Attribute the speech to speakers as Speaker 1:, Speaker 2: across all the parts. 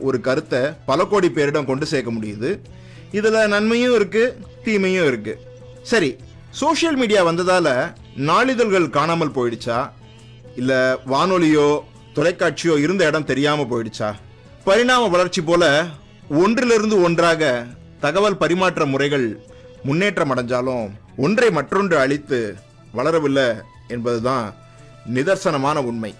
Speaker 1: ஒரு கருத்தை பல கோடி பேரிடம் கொண்டு சேர்க்க முடியுது இதுல நன்மையும் இருக்கு தீமையும் இருக்கு சரி சோஷியல் மீடியா வந்ததால நாளிதழ்கள் காணாமல் போயிடுச்சா இல்ல வானொலியோ தொலைக்காட்சியோ இருந்த இடம் தெரியாம போயிடுச்சா பரிணாம வளர்ச்சி போல ஒன்றிலிருந்து ஒன்றாக தகவல் பரிமாற்ற முறைகள் முன்னேற்றம் அடைஞ்சாலும் ஒன்றை மற்றொன்று அழித்து வளரவில்லை என்பதுதான் நிதர்சனமான உண்மை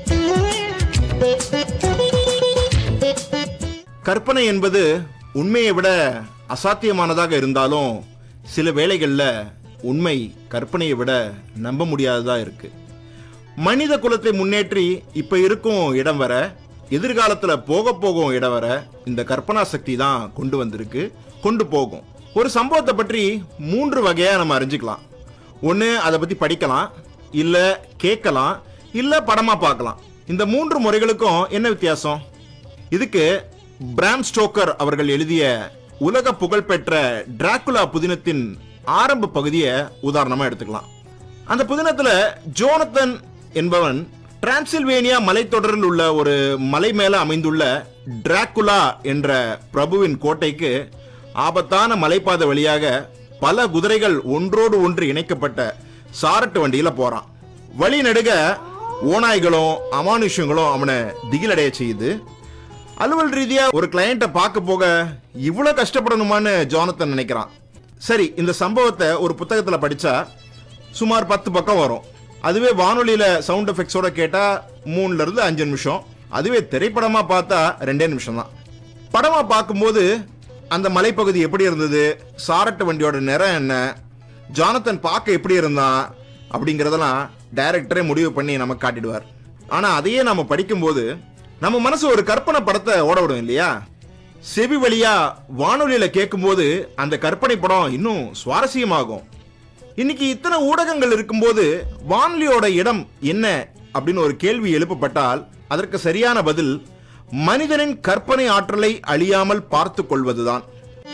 Speaker 1: கற்பனை என்பது உண்மையை விட அசாத்தியமானதாக இருந்தாலும் சில வேளைகளில் உண்மை கற்பனையை விட நம்ப முடியாததா இருக்கு மனித குலத்தை முன்னேற்றி இப்ப இருக்கும் இடம் வர எதிர்காலத்துல போக போகும் இடம் வர இந்த கற்பனா சக்தி தான் கொண்டு வந்திருக்கு கொண்டு போகும் ஒரு சம்பவத்தை பற்றி மூன்று வகையா நம்ம அறிஞ்சுக்கலாம் ஒன்று அதை பத்தி படிக்கலாம் இல்ல கேட்கலாம் இல்ல படமா பார்க்கலாம் இந்த மூன்று முறைகளுக்கும் என்ன வித்தியாசம் இதுக்கு பிராம் ஸ்டோக்கர் அவர்கள் எழுதிய உலக புகழ்பெற்ற டிராகுலா புதினத்தின் ஆரம்ப பகுதியை உதாரணமா எடுத்துக்கலாம் அந்த புதினத்துல ஜோனத்தன் என்பவன் டிரான்சில்வேனியா மலைத்தொடரில் உள்ள ஒரு மலை மேல அமைந்துள்ள டிராகுலா என்ற பிரபுவின் கோட்டைக்கு ஆபத்தான மலைப்பாதை வழியாக பல குதிரைகள் ஒன்றோடு ஒன்று இணைக்கப்பட்ட சாரட்டு வண்டியில போறான் வழி நெடுக ஓநாய்களும் அமானுஷங்களும் அவனை திகிலடைய செய்யுது அலுவல் ரீதியா ஒரு கிளையண்ட்டை பார்க்க போக இவ்வளவு கஷ்டப்படணுமான்னு ஜோனத்தன் நினைக்கிறான் சரி இந்த சம்பவத்தை ஒரு புத்தகத்துல படிச்சா சுமார் பத்து பக்கம் வரும் அதுவே வானொலியில சவுண்ட் எஃபெக்ட்ஸோட கேட்டா மூணுல இருந்து அஞ்சு நிமிஷம் அதுவே திரைப்படமா பார்த்தா ரெண்டே நிமிஷம் தான் படமா பார்க்கும்போது அந்த மலைப்பகுதி எப்படி இருந்தது சாரட்டு வண்டியோட நிறம் என்ன ஜானத்தன் பார்க்க எப்படி இருந்தான் அப்படிங்கறதெல்லாம் டைரக்டரே முடிவு பண்ணி நமக்கு காட்டிடுவார் ஆனா அதையே நாம படிக்கும்போது நம்ம மனசு ஒரு கற்பனை படத்தை ஓட விடும் இல்லையா செவி வழியா வானொலியில கேட்கும்போது அந்த கற்பனை படம் இன்னும் சுவாரஸ்யமாகும் இன்னைக்கு இத்தனை ஊடகங்கள் இருக்கும்போது வானொலியோட இடம் என்ன அப்படின்னு ஒரு கேள்வி எழுப்பப்பட்டால் அதற்கு சரியான பதில் மனிதனின் கற்பனை ஆற்றலை அழியாமல் பார்த்துக் கொள்வதுதான்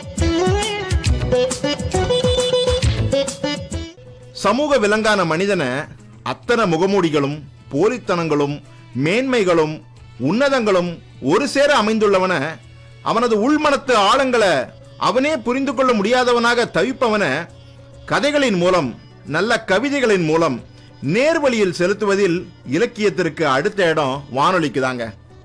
Speaker 1: சமூக விலங்கான மனிதனை அத்தனை முகமூடிகளும் போலித்தனங்களும் மேன்மைகளும் உன்னதங்களும் ஒரு சேர அமைந்துள்ளவன அவனது உள்மனத்து ஆழங்களை அவனே புரிந்து கொள்ள முடியாதவனாக தவிப்பவன கதைகளின் மூலம் நல்ல கவிதைகளின் மூலம் நேர்வழியில் செலுத்துவதில் இலக்கியத்திற்கு அடுத்த இடம் வானொலிக்கு தாங்க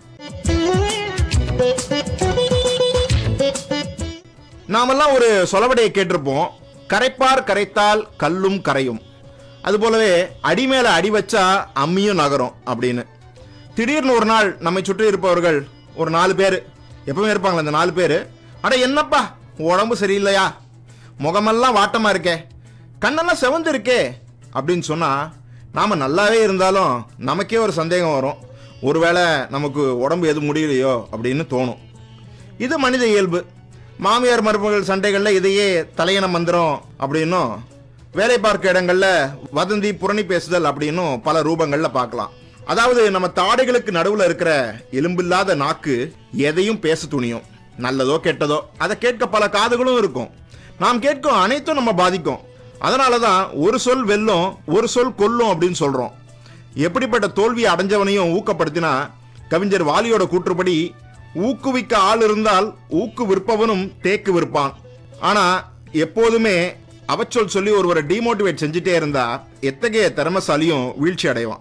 Speaker 1: நாமெல்லாம் ஒரு சொலவடையை கேட்டிருப்போம் கரைப்பார் கரைத்தால் கல்லும் கரையும் அது போலவே அடி மேல அடி வச்சா அம்மியும் நகரும் அப்படின்னு திடீர்னு ஒரு நாள் நம்மை சுற்றி இருப்பவர்கள் ஒரு நாலு பேர் எப்பவுமே இருப்பாங்களே அந்த நாலு பேர் அட என்னப்பா உடம்பு சரியில்லையா முகமெல்லாம் வாட்டமா இருக்கே கண்ணெல்லாம் செவந்து இருக்கே அப்படின்னு சொன்னா நாம நல்லாவே இருந்தாலும் நமக்கே ஒரு சந்தேகம் வரும் ஒருவேளை நமக்கு உடம்பு எது முடியலையோ அப்படின்னு தோணும் இது மனித இயல்பு மாமியார் மருமகள் சண்டைகள்ல இதையே தலையண மந்திரம் அப்படின்னும் வேலை பார்க்க இடங்கள்ல வதந்தி புரணி பேசுதல் அப்படின்னும் பல ரூபங்கள்ல பார்க்கலாம் அதாவது நம்ம தாடைகளுக்கு நடுவுல இருக்கிற எலும்பில்லாத நாக்கு எதையும் பேச துணியும் நல்லதோ கெட்டதோ அதை கேட்க பல காதுகளும் இருக்கும் நாம் கேட்கும் அனைத்தும் நம்ம பாதிக்கும் அதனாலதான் ஒரு சொல் வெல்லும் ஒரு சொல் கொல்லும் அப்படின்னு சொல்றோம் எப்படிப்பட்ட தோல்வியை அடைஞ்சவனையும் ஊக்கப்படுத்தினா கவிஞர் வாலியோட கூற்றுப்படி ஊக்குவிக்க ஆள் இருந்தால் ஊக்கு விற்பவனும் தேக்கு விற்பான் ஆனா எப்போதுமே அவச்சொல் சொல்லி ஒருவரை டிமோட்டிவேட் செஞ்சுட்டே இருந்தா எத்தகைய திறமசாலியும் வீழ்ச்சி அடைவான்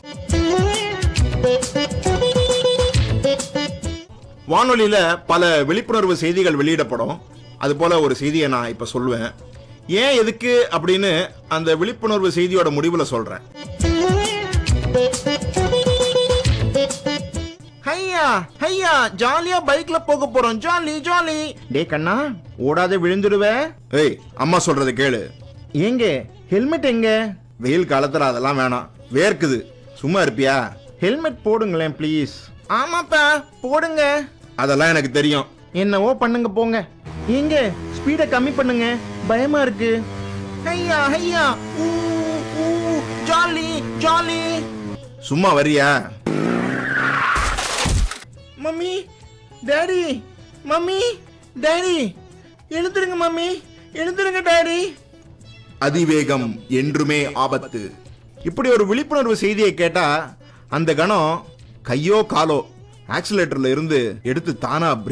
Speaker 1: வானொலியில பல விழிப்புணர்வு செய்திகள் வெளியிடப்படும் அது போல ஒரு செய்தியை நான் இப்ப சொல்லுவேன் ஏன் எதுக்கு அப்படின்னு அந்த விழிப்புணர்வு செய்தியோட முடிவுல சொல்றேன் ஹையா ஹையா ஜாலியா பைக்ல போக போறோம் ஜாலி ஜாலி டே கண்ணா ஓடாத விழுந்துடுவ ஏய் அம்மா சொல்றது கேளு எங்க ஹெல்மெட் எங்க வெயில் காலத்துல அதெல்லாம் வேணாம் வேர்க்குது சும்மா இருப்பியா ஹெல்மெட் போடுங்களேன் ப்ளீஸ் ஆமாப்பா போடுங்க அதெல்லாம் எனக்கு தெரியும் என்னவோ பண்ணுங்க போங்க எங்க ஸ்பீட கம்மி பண்ணுங்க பயமா இருக்கு ஐயா ஐயா ஊ, ஊ, ஜாலி ஜாலி சும்மா வரியா மம்மி டாடி மம்மி டாடி எழுந்துருங்க மம்மி எழுந்துருங்க டாடி அதிவேகம் என்றுமே ஆபத்து இப்படி ஒரு விழிப்புணர்வு செய்தியை கேட்டா அந்த கணம் கையோ காலோ ஆக்சிலேட்டர்ல இருந்து எடுத்து தானா